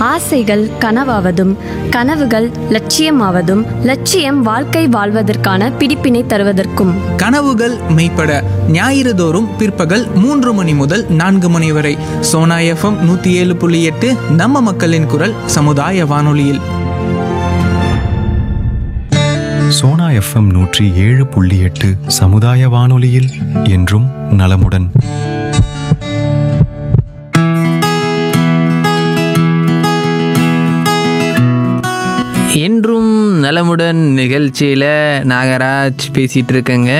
ஆசைகள் கனவாவதும் கனவுகள் லட்சியமாவதும் லட்சியம் வாழ்க்கை வாழ்வதற்கான பிடிப்பினை தருவதற்கும் கனவுகள் மெய்ப்பட ஞாயிறு தோறும் பிற்பகல் மூன்று மணி முதல் நான்கு மணி வரை சோனா எஃப்எம் நூற்றி ஏழு புள்ளி எட்டு நம்ம மக்களின் குரல் சமுதாய வானொலியில் சோனா எஃப்எம் நூற்றி ஏழு புள்ளி எட்டு சமுதாய வானொலியில் என்றும் நலமுடன் என்றும் நலமுடன் நிகழ்ச்சியில் நாகராஜ் பேசிகிட்டு இருக்கேங்க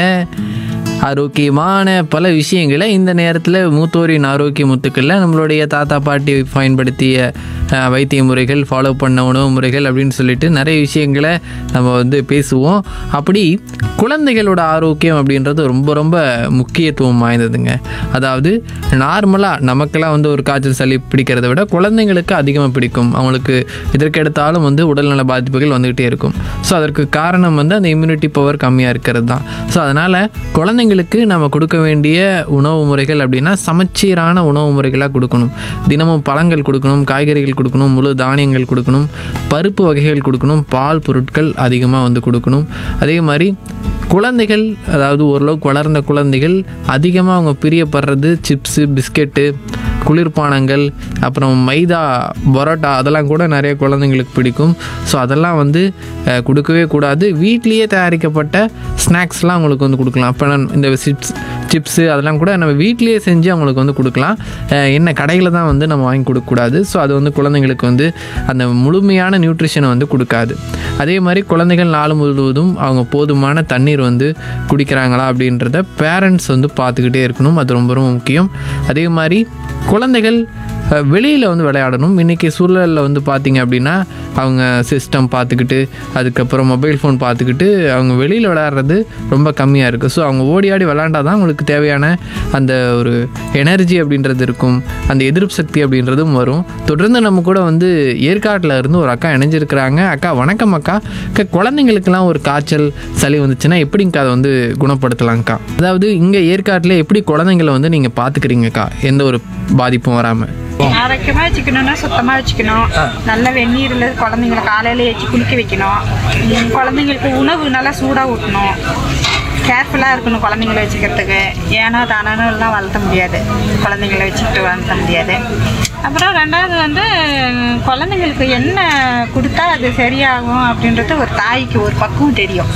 ஆரோக்கியமான பல விஷயங்களை இந்த நேரத்தில் மூத்தோரின் ஆரோக்கிய முத்துக்களில் நம்மளுடைய தாத்தா பாட்டி பயன்படுத்திய அஹ், வைத்திய முறைகள் ஃபாலோ பண்ண உணவு முறைகள் அப்படின்னு சொல்லிட்டு நிறைய விஷயங்களை நம்ம வந்து பேசுவோம் அப்படி குழந்தைகளோட ஆரோக்கியம் அப்படின்றது ரொம்ப ரொம்ப முக்கியத்துவம் வாய்ந்ததுங்க அதாவது நார்மலாக நமக்கெல்லாம் வந்து ஒரு காய்ச்சல் சளி பிடிக்கிறத விட குழந்தைங்களுக்கு அதிகமாக பிடிக்கும் அவங்களுக்கு இதற்கெடுத்தாலும் வந்து உடல்நல பாதிப்புகள் வந்துக்கிட்டே இருக்கும் ஸோ அதற்கு காரணம் வந்து அந்த இம்யூனிட்டி பவர் கம்மியாக இருக்கிறது தான் ஸோ அதனால் குழந்தைங்களுக்கு நம்ம கொடுக்க வேண்டிய உணவு முறைகள் அப்படின்னா சமச்சீரான உணவு முறைகளாக கொடுக்கணும் தினமும் பழங்கள் கொடுக்கணும் காய்கறிகள் கொடுக்கணும் முழு தானியங்கள் கொடுக்கணும் பருப்பு வகைகள் கொடுக்கணும் பால் பொருட்கள் அதிகமாக வந்து கொடுக்கணும் அதே மாதிரி குழந்தைகள் அதாவது ஓரளவுக்கு வளர்ந்த குழந்தைகள் அதிகமாக அவங்க பிரியப்படுறது சிப்ஸு பிஸ்கெட்டு குளிர்பானங்கள் அப்புறம் மைதா பரோட்டா அதெல்லாம் கூட நிறைய குழந்தைங்களுக்கு பிடிக்கும் ஸோ அதெல்லாம் வந்து அஹ், கொடுக்கவே கூடாது வீட்லேயே தயாரிக்கப்பட்ட ஸ்நாக்ஸ்லாம் அவங்களுக்கு வந்து கொடுக்கலாம் அப்போ இந்த சிப்ஸ் சிப்ஸு அதெல்லாம் கூட நம்ம வீட்லேயே செஞ்சு அவங்களுக்கு வந்து கொடுக்கலாம் அஹ், என்ன கடையில் தான் வந்து நம்ம வாங்கி கொடுக்கக்கூடாது ஸோ அது வந்து குழந்தைங்களுக்கு வந்து அந்த முழுமையான நியூட்ரிஷனை வந்து கொடுக்காது அதே மாதிரி குழந்தைகள் நாள் முழுவதும் அவங்க போதுமான தண்ணீர் வந்து குடிக்கிறாங்களா அப்படின்றத பேரண்ட்ஸ் வந்து பார்த்துக்கிட்டே இருக்கணும் அது ரொம்ப ரொம்ப முக்கியம் அதே மாதிரி குழந்தைகள் வெளியில் வந்து விளையாடணும் இன்றைக்கி சூழலில் வந்து பார்த்திங்க அப்படின்னா அவங்க சிஸ்டம் பார்த்துக்கிட்டு அதுக்கப்புறம் மொபைல் ஃபோன் பார்த்துக்கிட்டு அவங்க வெளியில் விளையாடுறது ரொம்ப கம்மியாக இருக்குது ஸோ அவங்க ஓடி ஆடி விளையாண்டா தான் அவங்களுக்கு தேவையான அந்த ஒரு எனர்ஜி அப்படின்றது இருக்கும் அந்த எதிர்ப்பு சக்தி அப்படின்றதும் வரும் தொடர்ந்து நம்ம கூட வந்து ஏற்காட்டில் இருந்து ஒரு அக்கா இணைஞ்சிருக்கிறாங்க அக்கா வணக்கம் அக்கா அக்கா குழந்தைங்களுக்கெல்லாம் ஒரு காய்ச்சல் சளி வந்துச்சுன்னா எப்படிங்கக்கா அதை வந்து குணப்படுத்தலாம்க்கா அதாவது இங்கே ஏற்காட்டில் எப்படி குழந்தைங்களை வந்து நீங்கள் பார்த்துக்கிறீங்கக்கா எந்த ஒரு பாதிப்பும் வராமல் ஆரோக்கியமாக வச்சுக்கணும்னா சுத்தமாக வச்சுக்கணும் நல்ல வெந்நீரில் குழந்தைங்களை காலையில் வச்சு குளிக்க வைக்கணும் உம், குழந்தைங்களுக்கு உணவு நல்லா சூடாக ஊட்டணும் கேர்ஃபுல்லாக இருக்கணும் குழந்தைங்கள வச்சுக்கிறதுக்கு ஏனோ தானோன்னு எல்லாம் வளர்த்த முடியாது குழந்தைங்கள வச்சுக்கிட்டு வளர்த்த முடியாது அப்புறம் ரெண்டாவது வந்து குழந்தைங்களுக்கு என்ன கொடுத்தா அது சரியாகும் அப்படின்றது ஒரு தாய்க்கு ஒரு பக்குவம் தெரியும்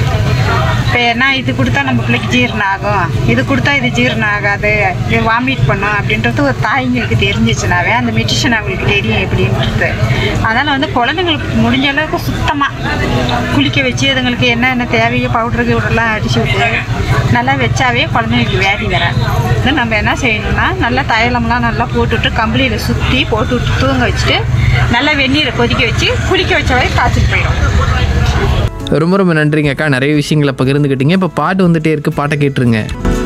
இப்போ என்ன இது கொடுத்தா நம்ம பிள்ளைக்கு ஜீரணம் ஆகும் இது கொடுத்தா இது ஜீரணம் ஆகாது இது வாமிட் பண்ணும் அப்படின்றது ஒரு தாய்ங்களுக்கு தெரிஞ்சிச்சுனாவே அந்த மெடிஷன் அவங்களுக்கு தெரியும் எப்படின்றது அதனால் வந்து குழந்தைங்களுக்கு முடிஞ்ச அளவுக்கு சுத்தமாக குளிக்க வச்சு அதுங்களுக்கு என்னென்ன தேவையோ பவுடரு கிவுடர்லாம் அடிச்சு விட்டு நல்லா வச்சாவே குழந்தைங்களுக்கு வியாதி வராது இது நம்ம என்ன செய்யணும்னா நல்லா தைலம்லாம் நல்லா போட்டுவிட்டு கம்பளியில் சுற்றி போட்டு விட்டு தூங்க வச்சுட்டு நல்லா வெந்நீரை கொதிக்க வச்சு குளிக்க வச்சவே காய்ச்சல் போயிடும் ரொம்ப ரொம்ப நன்றிங்க அக்கா நிறைய விஷயங்களை பகிர்ந்துக்கிட்டீங்க இப்போ பாட்டு வந்துட்டே இருக்கு பாட்டை கேட்டுருங்க